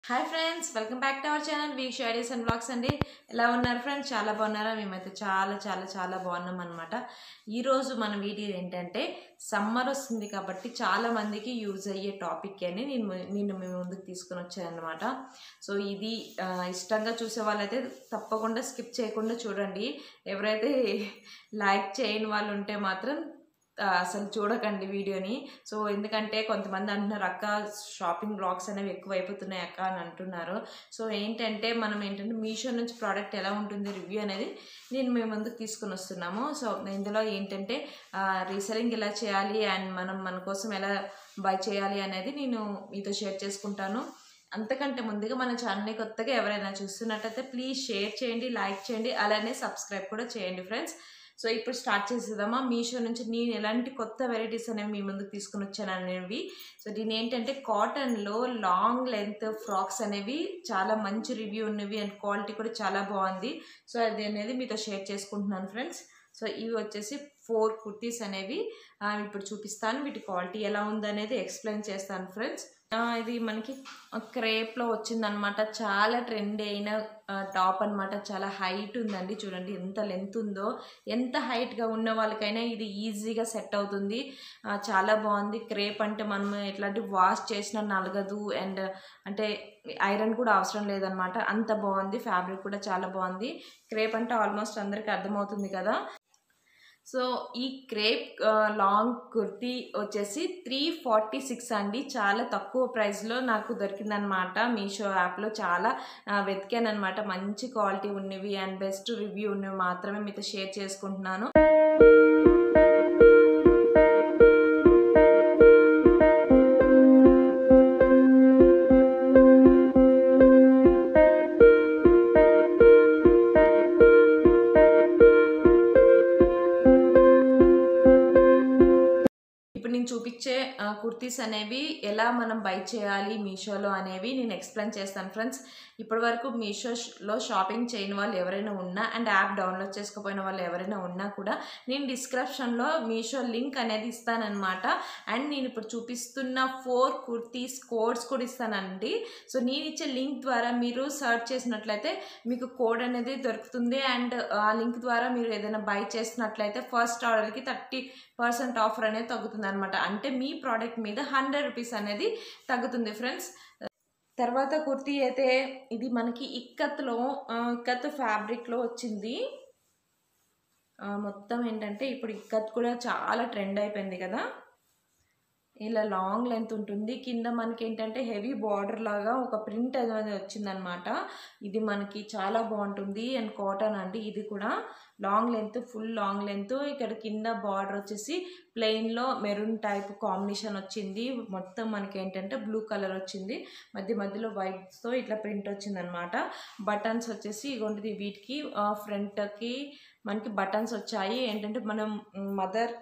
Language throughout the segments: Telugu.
hi friends welcome back to our channel వీక్ షైడీస్ అండ్ బ్లాగ్స్ అండి ఎలా ఉన్నారు ఫ్రెండ్స్ చాలా బాగున్నారా మేమైతే చాలా చాలా చాలా బాగున్నాం అనమాట ఈరోజు మన వీడియో ఏంటంటే సమ్మర్ వస్తుంది కాబట్టి చాలా మందికి యూజ్ అయ్యే టాపిక్ అని నేను ము- నేను మీ ముందుకు తీసుకొని వచ్చాను అనమాట సో ఇది ఆ, ఇష్టంగా చూసే వాళ్ళైతే తప్పకుండా స్కిప్ చేయకుండా చూడండి ఎవరైతే లైక్ చేయని వాళ్ళు ఉంటే మాత్రం ఆ, అసలు చూడకండి వీడియోని సో ఎందుకంటే కొంతమంది అంటున్నారు అక్క షాపింగ్ బ్లాగ్స్ అనేవి ఎక్కువ అయిపోతున్నాయి అక్క అని అంటున్నారు సో ఏంటంటే మనం ఏంటంటే మీషో నుంచి ప్రోడక్ట్ ఎలా ఉంటుంది రివ్యూ అనేది నేను మేము ముందుకు తీసుకుని వస్తున్నాము సో ఇందులో ఏంటంటే రీసెలింగ్ ఎలా చేయాలి అండ్ మనం మన కోసం ఎలా బై చేయాలి అనేది నేను మీతో షేర్ చేసుకుంటాను అంతకంటే ముందుగా మన ఛానల్ని కొత్తగా ఎవరైనా చూస్తున్నట్టయితే ప్లీజ్ షేర్ చేయండి లైక్ చేయండి అలానే సబ్స్క్రైబ్ కూడా చేయండి ఫ్రెండ్స్ సో ఇప్పుడు స్టార్ట్ చేసేద్దామా మీషో నుంచి నేను ఎలాంటి కొత్త వెరైటీస్ అనేవి మీ ముందుకు తీసుకుని వచ్చాను అనేవి సో దీని ఏంటంటే కాటన్లో లాంగ్ లెంత్ ఫ్రాక్స్ అనేవి చాలా మంచి రివ్యూ ఉన్నవి అండ్ క్వాలిటీ కూడా చాలా బాగుంది సో అది అనేది మీతో షేర్ చేసుకుంటున్నాను ఫ్రెండ్స్ సో ఇవి వచ్చేసి ఫోర్ కుర్తీస్ అనేవి ఆ, ఇప్పుడు చూపిస్తాను వీటి క్వాలిటీ ఎలా ఉందనేది ఎక్స్ప్లెయిన్ చేస్తాను ఫ్రెండ్స్ ఆ, ఇది మనకి క్రేప్లో వచ్చిందనమాట చాలా ట్రెండ్ అయిన టాప్ అన్నమాట చాలా హైట్ ఉందండి చూడండి ఎంత లెంత్ ఉందో ఎంత హైట్గా ఉన్న వాళ్ళకైనా ఇది ఈజీగా సెట్ అవుతుంది ఆ, చాలా బాగుంది క్రేప్ అంటే మనం ఎట్లాంటి వాష్ చేసినా నలగదు అండ్ అంటే ఐరన్ కూడా అవసరం లేదనమాట అంత బాగుంది ఫ్యాబ్రిక్ కూడా చాలా బాగుంది క్రేప్ అంటే ఆల్మోస్ట్ అందరికీ అర్థమవుతుంది కదా సో ఈ క్రేప్ ఆ, లాంగ్ కుర్తీ వచ్చేసి త్రీ ఫార్టీ సిక్స్ అండి చాలా తక్కువ ప్రైస్లో నాకు దొరికిందనమాట మీషో యాప్లో చాలా ఆ, వెతికానమాట మంచి క్వాలిటీ ఉన్నవి అండ్ బెస్ట్ రివ్యూ ఉన్నవి మాత్రమే మీతో షేర్ చేసుకుంటున్నాను ఇప్పుడు నేను చూపించే ఆ, కుర్తీస్ అనేవి ఎలా మనం బై చేయాలి మీషోలో అనేవి నేను ఎక్స్ప్లెయిన్ చేస్తాను ఫ్రెండ్స్ ఇప్పటి వరకు మీషోలో షాపింగ్ చేయని వాళ్ళు ఎవరైనా ఉన్నా అండ్ యాప్ డౌన్లోడ్ చేసుకోపోయిన వాళ్ళు ఎవరైనా ఉన్నా కూడా నేను డిస్క్రిప్షన్లో మీషో లింక్ అనేది ఇస్తానన్నమాట అండ్ నేను ఇప్పుడు చూపిస్తున్న ఫోర్ కుర్తీస్ కోడ్స్ కూడా ఇస్తానండి సో నేను ఇచ్చే లింక్ ద్వారా మీరు సర్చ్ చేసినట్లయితే మీకు కోడ్ అనేది దొరుకుతుంది అండ్ ఆ లింక్ ద్వారా మీరు ఏదైనా బై చేసినట్లయితే ఫస్ట్ ఆర్డర్కి థర్టీ పర్సెంట్ ఆఫర్ అనేది తగ్గుతుంది అనమాట అంటే మీ ప్రోడక్ట్ మీద హండ్రెడ్ రూపీస్ అనేది తగ్గుతుంది ఫ్రెండ్స్ తర్వాత కుర్తీ అయితే ఇది మనకి ఇక్కత్లో ఆ, ఇక్కత్ ఫ్యాబ్రిక్లో వచ్చింది ఆ, మొత్తం ఏంటంటే ఇప్పుడు ఇక్కత్ కూడా చాలా ట్రెండ్ అయిపోయింది కదా ఇలా లాంగ్ లెంత్ ఉంటుంది కింద మనకి ఏంటంటే హెవీ బార్డర్ లాగా ఒక ప్రింట్ అనేది వచ్చిందనమాట ఇది మనకి చాలా బాగుంటుంది అండ్ కాటన్ అండి ఇది కూడా long length full long length ఇక్కడ కింద బార్డర్ వచ్చేసి ప్లెయిన్లో మెరూన్ టైప్ కాంబినేషన్ వచ్చింది మొత్తం మనకి ఏంటంటే బ్లూ కలర్ వచ్చింది మధ్య మధ్యలో వైట్స్తో ఇట్లా ప్రింట్ వచ్చిందనమాట బటన్స్ వచ్చేసి ఇగోండి వీటికి ఫ్రంట్కి మనకి బటన్స్ వచ్చాయి ఏంటంటే మనం మదర్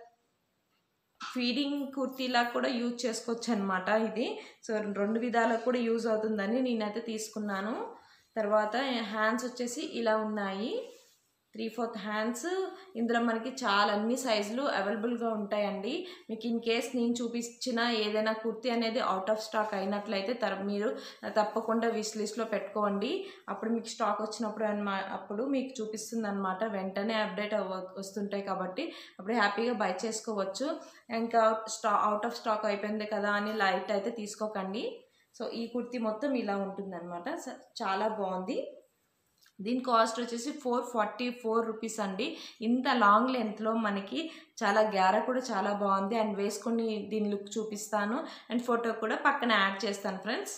ఫీడింగ్ కుర్తీలా కూడా యూజ్ చేసుకోవచ్చు అనమాట ఇది సో రెండు విధాలకు కూడా యూజ్ అవుతుందని నేనైతే తీసుకున్నాను తర్వాత హ్యాండ్స్ వచ్చేసి ఇలా ఉన్నాయి త్రీ ఫోర్త్ హ్యాండ్స్ ఇందులో మనకి చాలా అన్ని సైజులు అవైలబుల్గా ఉంటాయండి మీకు ఇన్ కేస్ నేను చూపించిన ఏదైనా కుర్తీ అనేది అవుట్ ఆఫ్ స్టాక్ అయినట్లయితే తర్ మీరు తప్పకుండా విష్ లిస్ట్లో పెట్టుకోండి అప్పుడు మీకు స్టాక్ వచ్చినప్పుడు అన్నమా అప్పుడు మీకు చూపిస్తుంది అనమాట వెంటనే అప్డేట్ అవ్వ వస్తుంటాయి కాబట్టి అప్పుడు హ్యాపీగా బై చేసుకోవచ్చు ఇంకా స్టా అవుట్ ఆఫ్ స్టాక్ అయిపోయింది కదా అని లైట్ అయితే తీసుకోకండి సో ఈ కుర్తీ మొత్తం ఇలా ఉంటుందన్నమాట స- చాలా బాగుంది దీని కాస్ట్ వచ్చేసి ఫోర్ ఫార్టీ ఫోర్ రూపీస్ అండి ఇంత లాంగ్ లెంత్లో మనకి చాలా గ్యార కూడా చాలా బాగుంది అండ్ వేసుకొని దీని లుక్ చూపిస్తాను అండ్ ఫోటో కూడా పక్కన యాడ్ చేస్తాను ఫ్రెండ్స్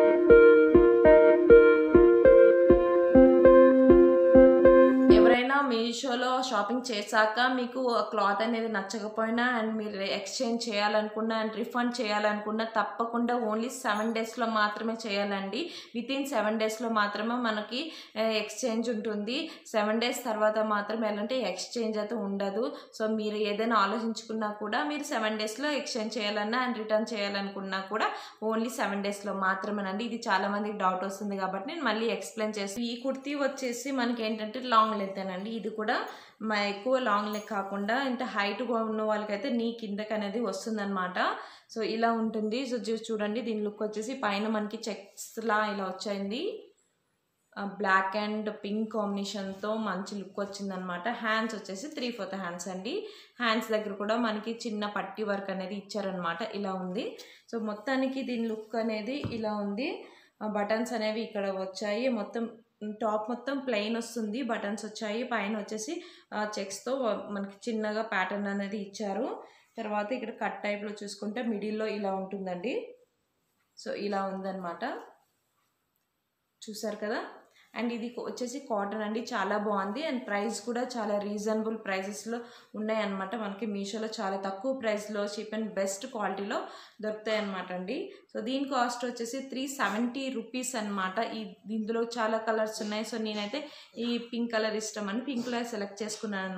ఎవరైనా మీషోలో షాపింగ్ చేశాక మీకు క్లాత్ అనేది నచ్చకపోయినా అండ్ మీరు ఎక్స్చేంజ్ చేయాలనుకున్నా అండ్ రిఫండ్ చేయాలనుకున్నా తప్పకుండా ఓన్లీ సెవెన్ డేస్లో మాత్రమే చేయాలండి విత్ ఇన్ సెవెన్ డేస్లో మాత్రమే మనకి ఎక్స్చేంజ్ ఉంటుంది సెవెన్ డేస్ తర్వాత మాత్రం ఎలాంటి ఎక్స్చేంజ్ అయితే ఉండదు సో మీరు ఏదైనా ఆలోచించుకున్నా కూడా మీరు సెవెన్ డేస్లో ఎక్స్చేంజ్ చేయాలన్నా అండ్ రిటర్న్ చేయాలనుకున్నా కూడా ఓన్లీ సెవెన్ డేస్లో మాత్రమేనండి ఇది చాలా మందికి డౌట్ వస్తుంది కాబట్టి నేను మళ్ళీ ఎక్స్ప్లెయిన్ చేస్తాను ఈ కుర్తీ వచ్చేసి మనకి ఏంటంటే లాంగ్ లెంత్ అండి ఇది కూడా మా ఎక్కువ లాంగ్ లెగ్ కాకుండా ఇంత హైట్ ఉన్న వాళ్ళకైతే నీ కిందకి అనేది వస్తుందన్నమాట సో ఇలా ఉంటుంది సో చూ- చూడండి దీని లుక్ వచ్చేసి పైన మనకి చెక్స్ లా ఇలా వచ్చింది బ్లాక్ అండ్ పింక్ కాంబినేషన్తో మంచి లుక్ వచ్చిందనమాట హ్యాండ్స్ వచ్చేసి త్రీ ఫోర్త్ హ్యాండ్స్ అండి హ్యాండ్స్ దగ్గర కూడా మనకి చిన్న పట్టి వర్క్ అనేది ఇచ్చారనమాట ఇలా ఉంది సో మొత్తానికి దీని లుక్ అనేది ఇలా ఉంది బటన్స్ అనేవి ఇక్కడ వచ్చాయి మొత్తం టాప్ మొత్తం ప్లెయిన్ వస్తుంది బటన్స్ వచ్చాయి పైన వచ్చేసి చెక్స్తో మనకి చిన్నగా ప్యాటర్న్ అనేది ఇచ్చారు తర్వాత ఇక్కడ కట్ టైప్లో చూసుకుంటే మిడిల్లో ఇలా ఉంటుందండి సో ఇలా ఉందన్నమాట చూసారు కదా అండ్ ఇది వచ్చేసి కాటన్ అండి చాలా బాగుంది అండ్ ప్రైస్ కూడా చాలా రీజనబుల్ ప్రైసెస్లో ఉన్నాయన్నమాట మనకి మీషోలో చాలా తక్కువ ప్రైస్లో చీప్ అండ్ బెస్ట్ క్వాలిటీలో దొరుకుతాయి అనమాట అండి సో దీని కాస్ట్ వచ్చేసి త్రీ సెవెంటీ రూపీస్ అనమాట ఈ ఇందులో చాలా కలర్స్ ఉన్నాయి సో నేనైతే ఈ పింక్ కలర్ ఇష్టం అని పింక్ కలర్ సెలెక్ట్ చేసుకున్నాను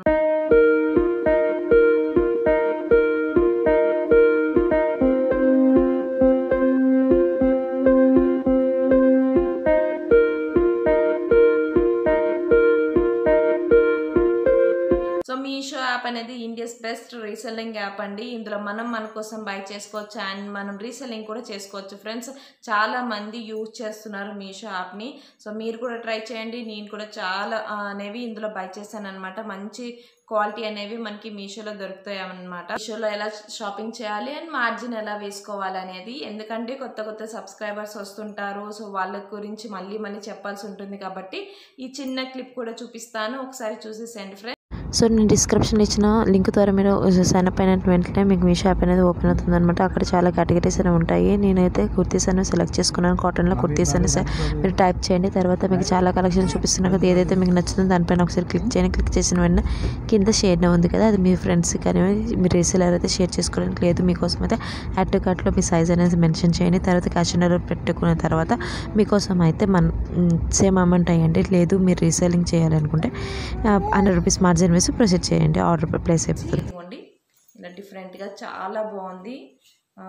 సో మీషో యాప్ అనేది ఇండియాస్ బెస్ట్ రీసెల్లింగ్ యాప్ అండి ఇందులో మనం మన కోసం బై చేసుకోవచ్చు అండ్ మనం రీసెల్లింగ్ కూడా చేసుకోవచ్చు ఫ్రెండ్స్ చాలా మంది యూజ్ చేస్తున్నారు మీషో యాప్ని సో మీరు కూడా ట్రై చేయండి నేను కూడా చాలా ఆ, అనేవి ఇందులో బై చేశాను అనమాట మంచి క్వాలిటీ అనేవి మనకి మీషోలో దొరుకుతాయి అనమాట మీషోలో ఎలా షాపింగ్ చేయాలి అండ్ మార్జిన్ ఎలా వేసుకోవాలి అనేది ఎందుకంటే కొత్త కొత్త సబ్స్క్రైబర్స్ వస్తుంటారు సో వాళ్ళ గురించి మళ్ళీ మళ్ళీ చెప్పాల్సి ఉంటుంది కాబట్టి ఈ చిన్న క్లిప్ కూడా చూపిస్తాను ఒకసారి చూసేసేయండి ఫ్రెండ్స్ సో నేను డిస్క్రిప్షన్ ఇచ్చిన లింక్ ద్వారా మీరు సైన్ అప్ అయిన వెంటనే మీకు మీ షాప్ అనేది ఓపెన్ అవుతుంది అనమాట అక్కడ చాలా కేటగిరీస్ అనేవి ఉంటాయి నేనైతే కుర్తీస్ అనేవి సెలెక్ట్ చేసుకున్నాను కాటన్లో కుర్తీస్ అని మీరు టైప్ చేయండి తర్వాత మీకు చాలా కలెక్షన్ చూపిస్తున్నాను కదా ఏదైతే మీకు నచ్చుతుందో దానిపైన ఒకసారి క్లిక్ చేయండి క్లిక్ చేసిన వెంటనే కింద షేర్ ఉంది కదా అది మీ ఫ్రెండ్స్కి కానీ మీ రీసేలర్ అయితే షేర్ చేసుకోవడానికి లేదు మీకోసం అయితే యాడ్ టు కార్ట్లో మీ సైజ్ అనేది మెన్షన్ చేయండి తర్వాత క్యాష్ ఆన్ డెలివరీ పెట్టుకున్న తర్వాత మీకోసం అయితే మన సేమ్ అమౌంట్ అయ్యండి లేదు మీరు రీసేలింగ్ చేయాలనుకుంటే హండ్రెడ్ రూపీస్ మార్జిన్ వేసి ప్రొసీడ్ చేయండి ఆర్డర్ ప్లేస్ అయిపోతుంది ఇదిగోండి ఇలా డిఫరెంట్గా చాలా బాగుంది ఆ,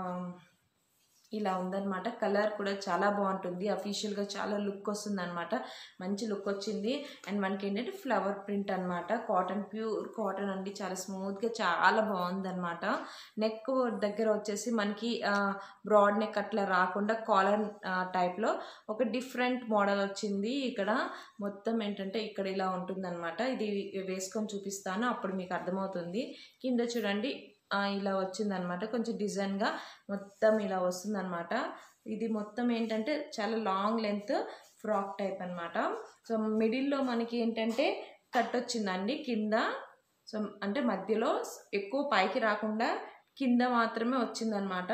ఇలా ఉందన్నమాట కలర్ కూడా చాలా బాగుంటుంది అఫీషియల్గా చాలా లుక్ వస్తుంది అనమాట మంచి లుక్ వచ్చింది అండ్ మనకి ఏంటంటే ఫ్లవర్ ప్రింట్ అనమాట కాటన్ ప్యూర్ కాటన్ అండి చాలా స్మూత్గా చాలా బాగుంది అనమాట నెక్ దగ్గర వచ్చేసి మనకి బ్రాడ్ నెక్ అట్లా రాకుండా కాలర్ టైప్లో ఒక డిఫరెంట్ మోడల్ వచ్చింది ఇక్కడ మొత్తం ఏంటంటే ఇక్కడ ఇలా ఉంటుందన్నమాట ఇది వేసుకొని చూపిస్తాను అప్పుడు మీకు అర్థమవుతుంది కింద చూడండి ఆ, ఇలా వచ్చిందనమాట కొంచెం డిజైన్గా మొత్తం ఇలా వస్తుందన్నమాట ఇది మొత్తం ఏంటంటే చాలా లాంగ్ లెంత్ ఫ్రాక్ టైప్ అన్నమాట సో మిడిల్లో మనకి ఏంటంటే కట్ వచ్చిందండి కింద సో అంటే మధ్యలో ఎక్కువ పైకి రాకుండా కింద మాత్రమే వచ్చిందనమాట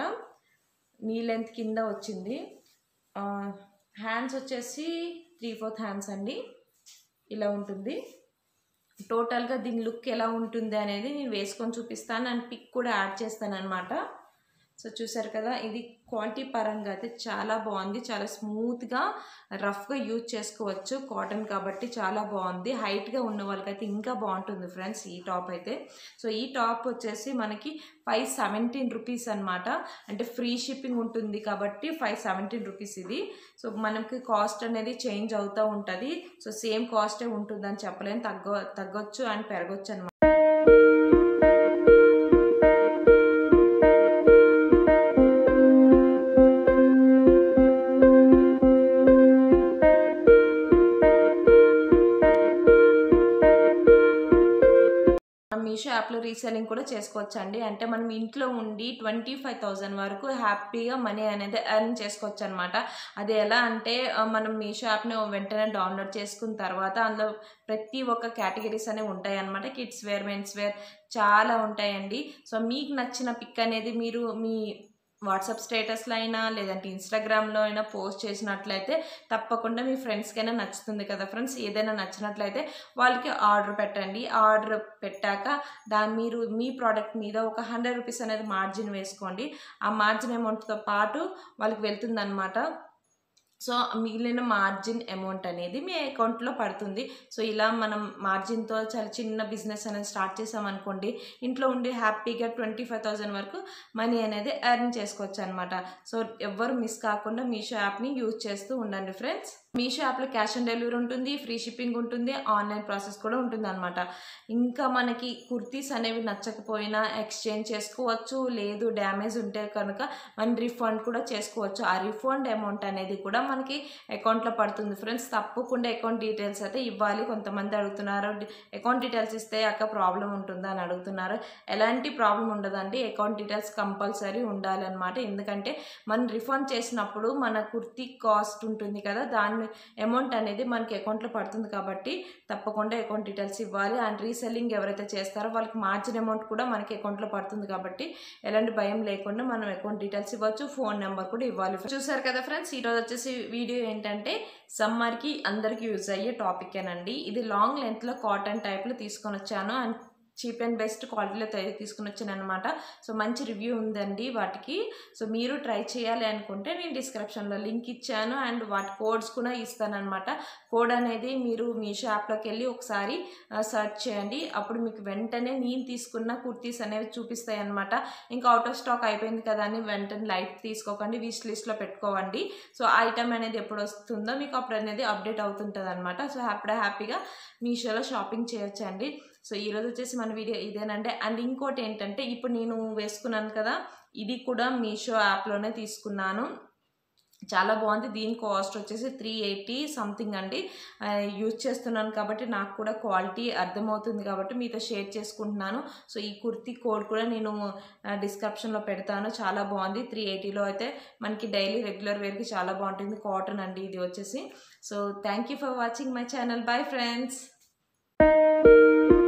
నీ లెంత్ కింద వచ్చింది హ్యాండ్స్ వచ్చేసి త్రీ ఫోర్త్ హ్యాండ్స్ అండి ఇలా ఉంటుంది టోటల్గా దీని లుక్ ఎలా ఉంటుంది అనేది నేను వేసుకొని చూపిస్తాను అండ్ పిక్ కూడా యాడ్ చేస్తాను అనమాట సో చూసారు కదా ఇది క్వాలిటీ పరంగా అయితే చాలా బాగుంది చాలా స్మూత్గా రఫ్గా యూజ్ చేసుకోవచ్చు కాటన్ కాబట్టి చాలా బాగుంది హైట్గా ఉన్న వాళ్ళకైతే ఇంకా బాగుంటుంది ఫ్రెండ్స్ ఈ టాప్ అయితే సో ఈ టాప్ వచ్చేసి మనకి ఫైవ్ సెవెంటీన్ రూపీస్ అనమాట అంటే ఫ్రీ షిప్పింగ్ ఉంటుంది కాబట్టి ఫైవ్ సెవెంటీన్ రూపీస్ ఇది సో మనకి కాస్ట్ అనేది చేంజ్ అవుతూ ఉంటుంది సో సేమ్ కాస్టే ఉంటుందని చెప్పలేను తగ్గ తగ్గొచ్చు అండ్ పెరగొచ్చు అనమాట మీషో యాప్లో రీసెల్లింగ్ కూడా చేసుకోవచ్చు అండి అంటే మనం ఇంట్లో ఉండి ట్వంటీ ఫైవ్ థౌజండ్ వరకు హ్యాపీగా మనీ అనేది ఎర్న్ చేసుకోవచ్చు అనమాట అది ఎలా అంటే ఆ, మనం మీషో యాప్ని వెంటనే డౌన్లోడ్ చేసుకున్న తర్వాత అందులో ప్రతి ఒక్క కేటగిరీస్ అనేవి ఉంటాయి అనమాట కిడ్స్ వేర్ మెన్స్ వేర్ చాలా ఉంటాయండి సో మీకు నచ్చిన పిక్ అనేది మీరు మీ వాట్సాప్ స్టేటస్లో అయినా లేదంటే ఇన్స్టాగ్రామ్లో అయినా పోస్ట్ చేసినట్లయితే తప్పకుండా మీ ఫ్రెండ్స్కైనా నచ్చుతుంది కదా ఫ్రెండ్స్ ఏదైనా నచ్చినట్లయితే వాళ్ళకి ఆర్డర్ పెట్టండి ఆర్డర్ పెట్టాక దాని మీరు మీ ప్రోడక్ట్ మీద ఒక హండ్రెడ్ రూపీస్ అనేది మార్జిన్ వేసుకోండి ఆ మార్జిన్ అమౌంట్తో పాటు వాళ్ళకి వెళ్తుందన్నమాట సో మిగిలిన మార్జిన్ అమౌంట్ అనేది మీ అకౌంట్లో పడుతుంది సో ఇలా మనం మార్జిన్తో చాలా చిన్న బిజినెస్ అనేది స్టార్ట్ చేసామనుకోండి ఇంట్లో ఉండి హ్యాపీగా ట్వంటీ ఫైవ్ థౌజండ్ వరకు మనీ అనేది ఎర్న్ చేసుకోవచ్చు అనమాట సో ఎవ్వరు మిస్ కాకుండా మీషో యాప్ని యూజ్ చేస్తూ ఉండండి ఫ్రెండ్స్ మీషో యాప్లో క్యాష్ ఆన్ డెలివరీ ఉంటుంది ఫ్రీ షిప్పింగ్ ఉంటుంది ఆన్లైన్ ప్రాసెస్ కూడా ఉంటుంది అనమాట ఇంకా మనకి కుర్తీస్ అనేవి నచ్చకపోయినా ఎక్స్చేంజ్ చేసుకోవచ్చు లేదు డ్యామేజ్ ఉంటే కనుక మనం రిఫండ్ కూడా చేసుకోవచ్చు ఆ రిఫండ్ అమౌంట్ అనేది కూడా మనకి అకౌంట్లో పడుతుంది ఫ్రెండ్స్ తప్పకుండా అకౌంట్ డీటెయిల్స్ అయితే ఇవ్వాలి కొంతమంది అడుగుతున్నారు అకౌంట్ డీటెయిల్స్ ఇస్తే అక్క ప్రాబ్లం ఉంటుందా అని అడుగుతున్నారు ఎలాంటి ప్రాబ్లం ఉండదండి అకౌంట్ డీటెయిల్స్ కంపల్సరీ ఉండాలన్నమాట ఎందుకంటే మనం రిఫండ్ చేసినప్పుడు మన కుర్తీ కాస్ట్ ఉంటుంది కదా దాని అమౌంట్ అనేది మనకి అకౌంట్లో పడుతుంది కాబట్టి తప్పకుండా అకౌంట్ డీటెయిల్స్ ఇవ్వాలి అండ్ రీసెల్లింగ్ ఎవరైతే చేస్తారో వాళ్ళకి మార్జిన్ అమౌంట్ కూడా మనకి అకౌంట్లో పడుతుంది కాబట్టి ఎలాంటి భయం లేకుండా మనం అకౌంట్ డీటెయిల్స్ ఇవ్వచ్చు ఫోన్ నెంబర్ కూడా ఇవ్వాలి చూసారు కదా ఫ్రెండ్స్ ఈరోజు వచ్చేసి వీడియో ఏంటంటే సమ్మర్కి అందరికి యూజ్ అయ్యే టాపికేనండి ఇది లాంగ్ లెంత్లో కాటన్ టైప్లో తీసుకొని వచ్చాను అండ్ చీప్ అండ్ బెస్ట్ క్వాలిటీలో తయారు తీసుకుని వచ్చాను అనమాట సో మంచి రివ్యూ ఉందండి వాటికి సో మీరు ట్రై చేయాలి అనుకుంటే నేను డిస్క్రిప్షన్లో లింక్ ఇచ్చాను అండ్ వాటి కోడ్స్ కూడా ఇస్తానమాట కోడ్ అనేది మీరు మీషో యాప్లోకి వెళ్ళి ఒకసారి సెర్చ్ చేయండి అప్పుడు మీకు వెంటనే నేను తీసుకున్న కుర్తీస్ అనేవి చూపిస్తాయి అనమాట ఇంకా అవుట్ ఆఫ్ స్టాక్ అయిపోయింది కదా అని వెంటనే లైట్ తీసుకోకండి విష్ లిస్ట్లో పెట్టుకోవండి సో ఐటమ్ అనేది ఎప్పుడు వస్తుందో మీకు అప్పుడు అనేది అప్డేట్ అవుతుంటుంది అనమాట సో అప్పుడే హ్యాపీగా మీషోలో షాపింగ్ చేయొచ్చండి సో ఈరోజు వచ్చేసి మన వీడియో ఇదేనండి అండ్ ఇంకోటి ఏంటంటే ఇప్పుడు నేను వేసుకున్నాను కదా ఇది కూడా మీషో యాప్లోనే తీసుకున్నాను చాలా బాగుంది దీని కాస్ట్ వచ్చేసి త్రీ ఎయిటీ సంథింగ్ అండి యూజ్ చేస్తున్నాను కాబట్టి నాకు కూడా క్వాలిటీ అర్థమవుతుంది కాబట్టి మీతో షేర్ చేసుకుంటున్నాను సో ఈ కుర్తీ కోడ్ కూడా నేను డిస్క్రిప్షన్లో పెడతాను చాలా బాగుంది త్రీ ఎయిటీలో అయితే మనకి డైలీ రెగ్యులర్ వేర్కి చాలా బాగుంటుంది కాటన్ అండి ఇది వచ్చేసి so thank you for watching my channel bye friends